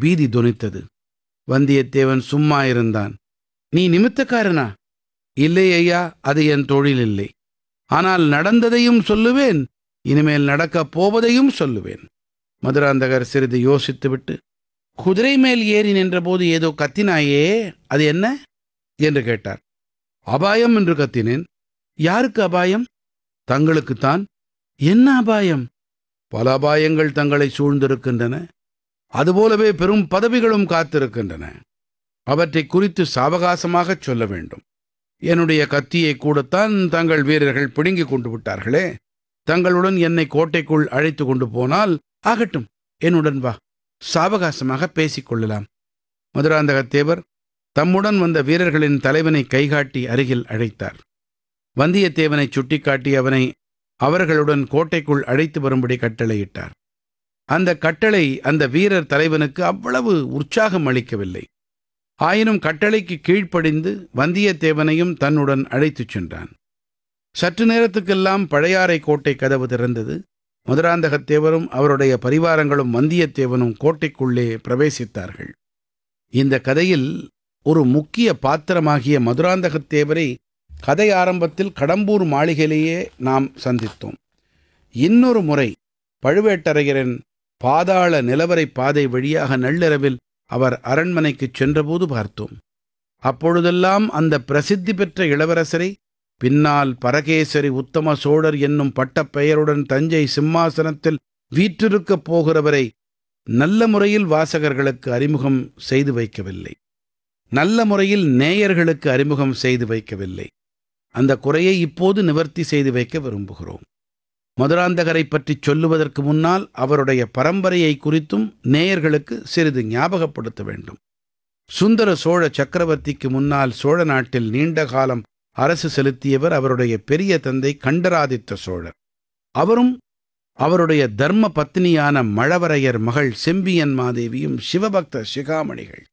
பீதி தொனித்தது வந்தியத்தேவன் சும்மா இருந்தான் நீ நிமித்தக்காரனா இல்லை ஐயா அது என் தொழில் இல்லை ஆனால் நடந்ததையும் சொல்லுவேன் இனிமேல் நடக்கப் போவதையும் சொல்லுவேன் மதுராந்தகர் சிறிது யோசித்துவிட்டு குதிரை மேல் ஏறி நின்றபோது ஏதோ கத்தினாயே அது என்ன என்று கேட்டார் அபாயம் என்று கத்தினேன் யாருக்கு அபாயம் தங்களுக்குத்தான் என்ன அபாயம் பல அபாயங்கள் தங்களை சூழ்ந்திருக்கின்றன அதுபோலவே பெரும் பதவிகளும் காத்திருக்கின்றன அவற்றை குறித்து சாவகாசமாகச் சொல்ல வேண்டும் என்னுடைய கத்தியை கூடத்தான் தங்கள் வீரர்கள் பிடுங்கிக் கொண்டு விட்டார்களே தங்களுடன் என்னை கோட்டைக்குள் அழைத்து கொண்டு போனால் ஆகட்டும் என்னுடன் வா சாவகாசமாக பேசிக் கொள்ளலாம் மதுராந்தகத்தேவர் தம்முடன் வந்த வீரர்களின் தலைவனை கைகாட்டி அருகில் அழைத்தார் வந்தியத்தேவனை சுட்டிக்காட்டி அவனை அவர்களுடன் கோட்டைக்குள் அழைத்து வரும்படி கட்டளையிட்டார் அந்த கட்டளை அந்த வீரர் தலைவனுக்கு அவ்வளவு உற்சாகம் அளிக்கவில்லை ஆயினும் கட்டளைக்கு கீழ்ப்படிந்து வந்தியத்தேவனையும் தன்னுடன் அழைத்துச் சென்றான் சற்று நேரத்துக்கெல்லாம் பழையாறை கோட்டை கதவு திறந்தது மதுராந்தகத்தேவரும் அவருடைய பரிவாரங்களும் வந்தியத்தேவனும் கோட்டைக்குள்ளே பிரவேசித்தார்கள் இந்த கதையில் ஒரு முக்கிய பாத்திரமாகிய மதுராந்தகத்தேவரை கதை ஆரம்பத்தில் கடம்பூர் மாளிகையிலேயே நாம் சந்தித்தோம் இன்னொரு முறை பழுவேட்டரையரின் பாதாள நிலவரை பாதை வழியாக நள்ளிரவில் அவர் அரண்மனைக்குச் சென்றபோது பார்த்தோம் அப்பொழுதெல்லாம் அந்த பிரசித்தி பெற்ற இளவரசரை பின்னால் பரகேசரி உத்தம சோழர் என்னும் பட்டப்பெயருடன் தஞ்சை சிம்மாசனத்தில் வீற்றிருக்கப் போகிறவரை நல்ல முறையில் வாசகர்களுக்கு அறிமுகம் செய்து வைக்கவில்லை நல்ல முறையில் நேயர்களுக்கு அறிமுகம் செய்து வைக்கவில்லை அந்த குறையை இப்போது நிவர்த்தி செய்து வைக்க விரும்புகிறோம் மதுராந்தகரை பற்றி சொல்லுவதற்கு முன்னால் அவருடைய பரம்பரையை குறித்தும் நேயர்களுக்கு சிறிது ஞாபகப்படுத்த வேண்டும் சுந்தர சோழ சக்கரவர்த்திக்கு முன்னால் சோழ நாட்டில் நீண்ட காலம் அரசு செலுத்தியவர் அவருடைய பெரிய தந்தை கண்டராதித்த சோழர் அவரும் அவருடைய தர்ம பத்னியான மழவரையர் மகள் செம்பியன் மாதேவியும் சிவபக்த சிகாமணிகள்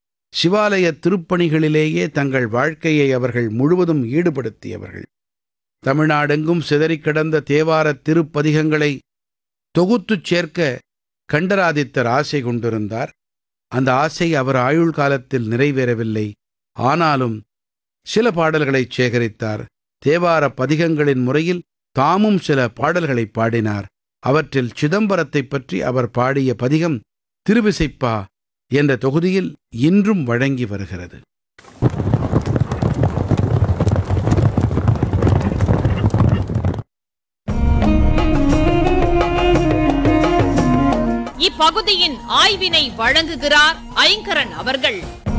சிவாலய திருப்பணிகளிலேயே தங்கள் வாழ்க்கையை அவர்கள் முழுவதும் ஈடுபடுத்தியவர்கள் தமிழ்நாடெங்கும் சிதறிக் கிடந்த தேவாரத் திருப்பதிகங்களை தொகுத்துச் சேர்க்க கண்டராதித்தர் ஆசை கொண்டிருந்தார் அந்த ஆசை அவர் ஆயுள் காலத்தில் நிறைவேறவில்லை ஆனாலும் சில பாடல்களைச் சேகரித்தார் தேவார பதிகங்களின் முறையில் தாமும் சில பாடல்களை பாடினார் அவற்றில் சிதம்பரத்தைப் பற்றி அவர் பாடிய பதிகம் திருவிசைப்பா என்ற தொகுதியில் இன்றும் வழங்கி வருகிறது இப்பகுதியின் ஆய்வினை வழங்குகிறார் ஐங்கரன் அவர்கள்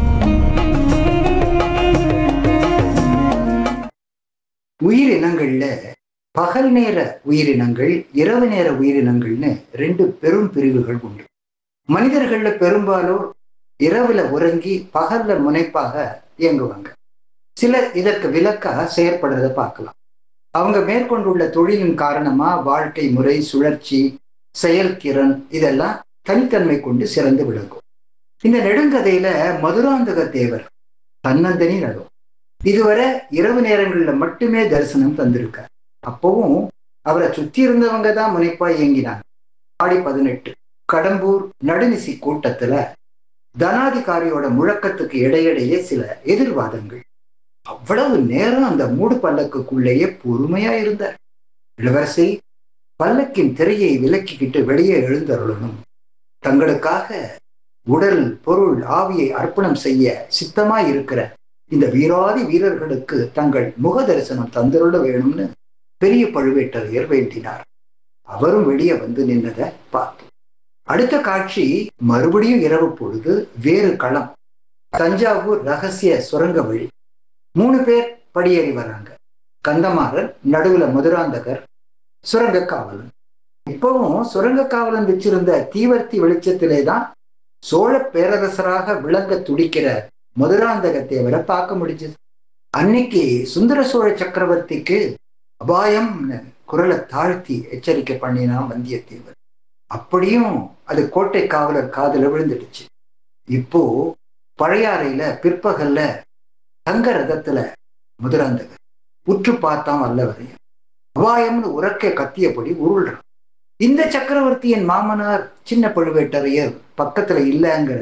உயிரினங்கள்ல பகல் நேர உயிரினங்கள் இரவு நேர உயிரினங்கள்னு ரெண்டு பெரும் பிரிவுகள் உண்டு மனிதர்கள்ல பெரும்பாலும் இரவுல உறங்கி பகல்ல முனைப்பாக இயங்குவாங்க சிலர் இதற்கு விலக்கா செயற்படுறத பார்க்கலாம் அவங்க மேற்கொண்டுள்ள தொழிலின் காரணமா வாழ்க்கை முறை சுழற்சி செயல்திறன் இதெல்லாம் தனித்தன்மை கொண்டு சிறந்து விளங்கும் இந்த நெடுங்கதையில மதுராந்தக தேவர் தன்னந்தனி நடும் இதுவரை இரவு நேரங்கள்ல மட்டுமே தரிசனம் தந்திருக்கார் அப்பவும் அவரை சுத்தி இருந்தவங்க தான் முனைப்பா இயங்கினாங்க ஆடி பதினெட்டு கடம்பூர் நடுநிசி கூட்டத்துல தனாதிகாரியோட முழக்கத்துக்கு இடையிடையே சில எதிர்வாதங்கள் அவ்வளவு நேரம் அந்த மூடு பல்லக்குக்குள்ளேயே பொறுமையா இருந்தார் இளவரசி பல்லக்கின் திரையை விலக்கிக்கிட்டு வெளியே எழுந்தருளணும் தங்களுக்காக உடல் பொருள் ஆவியை அர்ப்பணம் செய்ய சித்தமாய் இருக்கிற இந்த வீராதி வீரர்களுக்கு தங்கள் முக தரிசனம் தந்தருள வேணும்னு பெரிய பழுவேட்டரையர் வேண்டினார் அவரும் வெளியே வந்து நின்னதை பார்த்தோம் அடுத்த காட்சி மறுபடியும் இரவு பொழுது வேறு களம் தஞ்சாவூர் ரகசிய சுரங்க வழி மூணு பேர் படியேறி வராங்க கந்தமாறன் நடுவுல மதுராந்தகர் சுரங்க காவலன் இப்பவும் சுரங்க காவலன் வச்சிருந்த தீவர்த்தி வெளிச்சத்திலே தான் சோழ பேரரசராக விளங்க துடிக்கிற மதுராந்தக தேவரை பார்க்க முடிஞ்சது அன்னைக்கு சுந்தர சோழ சக்கரவர்த்திக்கு அபாயம் குரலை தாழ்த்தி எச்சரிக்கை பண்ணினான் வந்தியத்தேவர் அப்படியும் அது கோட்டை காவலர் காதுல விழுந்துடுச்சு இப்போ பழையாறையில பிற்பகல்ல தங்க ரதத்துல மதுராந்தகர் உற்று பார்த்தான் வல்லவரையன் அபாயம்னு உறக்க கத்தியபடி உருள்றான் இந்த சக்கரவர்த்தியின் மாமனார் சின்ன பழுவேட்டரையர் பக்கத்துல இல்லைங்கிற